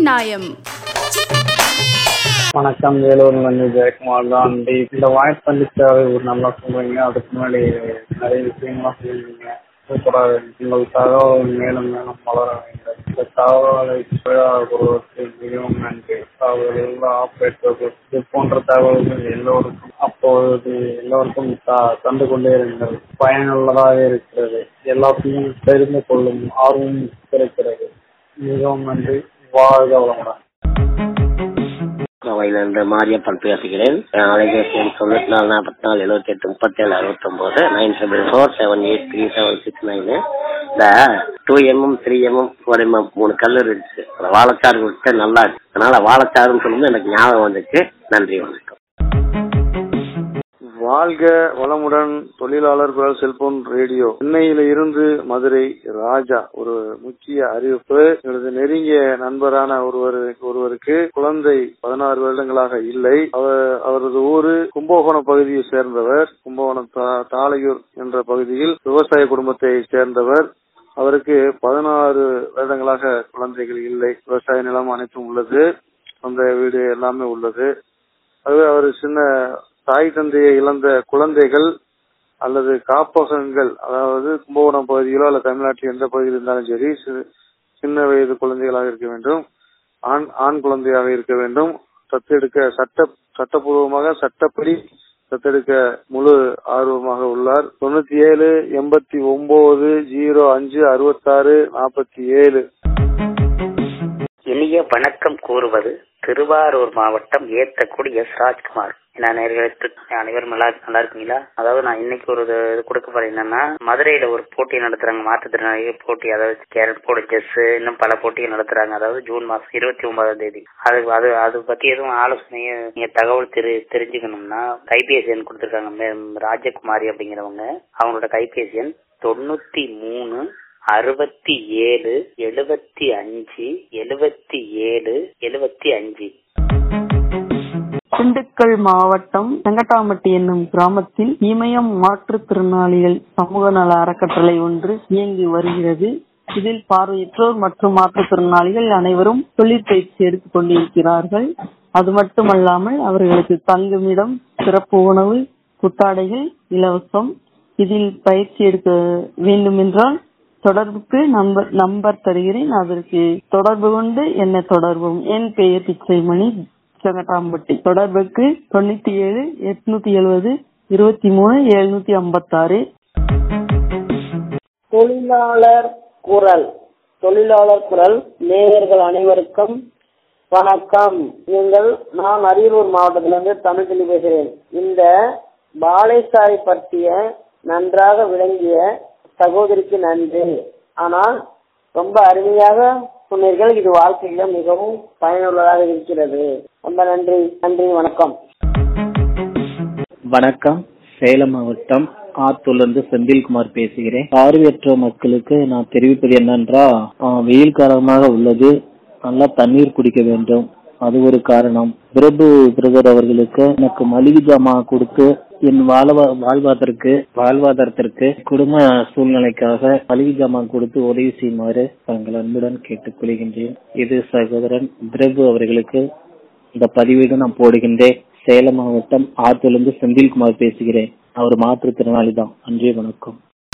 நியாயம் வணக்கம் வேலூர் வந்து ஜெயக்குமார் காந்தி இந்த வாய்ப்பளிச்சாவே ஒரு நல்லா சொல்றீங்க அதுக்கு முன்னாடி நிறைய விஷயங்கள்லாம் சொல்லியிருந்தீங்க சூப்பராக இருக்கு உங்கள் தகவல் மேலும் மேலும் வளர வேண்டும் இந்த தகவலை ஒருவருக்கு மிகவும் நன்றி தகவல் ஆப்ரேட்டர்கள் இது போன்ற தகவல்கள் எல்லோருக்கும் அப்பொழுது எல்லோருக்கும் த- தந்து கொண்டே இருங்கள் பயனுள்ளதாக இருக்கிறது எல்லாத்தையும் தெரிந்து கொள்ளும் ஆர்வம் கிடைக்கிறது மிகவும் நன்றி வாழ்க வளமுடன் கோவையிலிருந்து மாரியப்பன் பேசுகிறேன் என் அலைபேசி எண் தொண்ணூத்தி நாலு நாற்பத்தி நாலு எழுபத்தி எட்டு முப்பத்தி ஏழு அறுபத்தி ஒன்பது nine seven four seven eight three seven six nine இந்த two mm three mm four mm மூணு கல் இருந்துச்சு அந்த வாழைச்சாறு விட்டு நல்லா இருக்கு அதனால வாழைச்சாறுன்னு சொல்லும்போது எனக்கு ஞாபகம் வந்துச்சு நன்றி வணக்கம் வாழ்க வளமுடன் தொழிலாளர் குரல் செல்போன் ரேடியோ சென்னையில இருந்து மதுரை ராஜா ஒரு முக்கிய அறிவிப்பு எனது நெருங்கிய நண்பரான ஒருவர் ஒருவருக்கு குழந்தை பதினாறு வருடங்களாக இல்லை அவர் அவரது ஊரு கும்பகோணம் பகுதியை சேர்ந்தவர் கும்பகோணம் தா- தாளையூர் என்ற பகுதியில் விவசாய குடும்பத்தை சேர்ந்தவர் அவருக்கு பதினாறு வருடங்களாக குழந்தைகள் இல்லை விவசாய நிலம் அனைத்தும் உள்ளது சொந்த வீடு எல்லாமே உள்ளது அதுவே அவர் சின்ன தாய் தந்தையை இழந்த குழந்தைகள் அல்லது காப்பகங்கள் அதாவது கும்பகோணம் பகுதியிலோ அல்லது தமிழ்நாட்டில் எந்த பகுதியில் இருந்தாலும் சரி சி- சின்ன வயது குழந்தைகளாக இருக்க வேண்டும் ஆண் ஆண் குழந்தையாக இருக்க வேண்டும் தத்தெடுக்க சட்ட சட்டப்பூர்வமாக சட்டப்படி தத்தெடுக்க முழு ஆர்வமாக உள்ளார் தொண்ணூத்தி ஏழு எண்பத்தி ஒன்பது ஜீரோ அஞ்சு அறுபத்தாறு நாற்பத்தி ஏழு இனிய வணக்கம் கூறுவது திருவாரூர் மாவட்டம் ஏத்தக்குடி எஸ் ராஜ்குமார் நான் நேர்களுக்கு அனைவரும் நல்லா நல்லா இருக்கீங்களா அதாவது நான் இன்னைக்கு ஒரு இது இது கொடுக்க போறேன் என்னன்னா மதுரையில ஒரு போட்டி நடத்துறாங்க மாற்றுத்திறனாளிகள் போட்டி அதாவது கேரட் போர்டு செஸ் இன்னும் பல போட்டிகள் நடத்துறாங்க அதாவது ஜூன் மாசம் இருபத்தி ஒன்பதாம் தேதி அது அது அது பத்தி எதுவும் ஆலோசனையை நீங்க தகவல் தெரி தெரிஞ்சுக்கணும்னா கைபேசி எண் கொடுத்துருக்காங்க மே- ராஜகுமாரி அப்படிங்கிறவங்க அவங்களோட கைபேசி எண் தொண்ணூத்தி மூணு அறுபத்தி ஏழு எழுபத்தி அஞ்சு எழுபத்தி ஏழு எழுபத்தி அஞ்சு திண்டுக்கல் மாவட்டம் செங்கட்டாம்பட்டி என்னும் கிராமத்தில் இமயம் மாற்றுத்திறனாளிகள் சமூக நல அறக்கட்டளை ஒன்று இயங்கி வருகிறது இதில் பார்வையற்றோர் மற்றும் மாற்றுத்திறனாளிகள் அனைவரும் தொழிற்பயிற்சி எடுத்துக் கொண்டிருக்கிறார்கள் அது மட்டுமல்லாமல் அவர்களுக்கு தங்குமிடம் சிறப்பு உணவு புத்தாடைகள் இலவசம் இதில் பயிற்சி எடுக்க வேண்டும் என்றால் தொடர்புக்கு நம்பர் நம்பர் தருகிறேன் அதற்கு தொடர்பு கொண்டு என்ன தொடர்பும் என் பெயர் பிச்சைமணி செங்கட்டாம்பட்டி தொடர்புக்கு தொண்ணூத்தி ஏழு எட்நூத்தி எழுபது இருபத்தி மூணு எழுநூத்தி ஐம்பத்தாறு தொழிலாளர் குரல் தொழிலாளர் குரல் நேயர்கள் அனைவருக்கும் வணக்கம் நீங்கள் நான் அரியலூர் மாவட்டத்திலிருந்து தமிழ்ச்செல்வி பேசுகிறேன் இந்த பாலைசாரை பற்றிய நன்றாக விளங்கிய சகோதரிக்கு நன்றி ஆனால் ரொம்ப அருமையாக சொன்னீர்கள் இது வாழ்க்கையில மிகவும் பயனுள்ளதாக இருக்கிறது ரொம்ப நன்றி நன்றி வணக்கம் வணக்கம் சேலம் மாவட்டம் ஆத்தூர்லேருந்து செந்தில்குமார் பேசுகிறேன் பார்வையற்ற மக்களுக்கு நான் தெரிவிப்பது என்னென்றா ஆஹ், வெயில் காலமாக உள்ளது நல்லா தண்ணீர் குடிக்க வேண்டும் அது ஒரு காரணம் பிரபு பிரதர் அவர்களுக்கு எனக்கு மளிகை ஜாமான் கொடுத்து என் வாழ்வா வாழ்வாதாரத்திற்கு வாழ்வாதாரத்திற்கு குடும்ப சூழ்நிலைக்காக மளிகை ஜாமான் கொடுத்து உதவி செய்யுமாறு தங்கள் அன்புடன் கேட்டுக்கொள்கின்றேன் இது சகோதரன் பிரபு அவர்களுக்கு இந்த பதிவீடு நான் போடுகின்றேன் சேலம் மாவட்டம் ஆத்தூர்லேருந்து செந்தில்குமார் பேசுகிறேன் அவர் மாற்றுத்திறனாளி தான் நன்றி வணக்கம்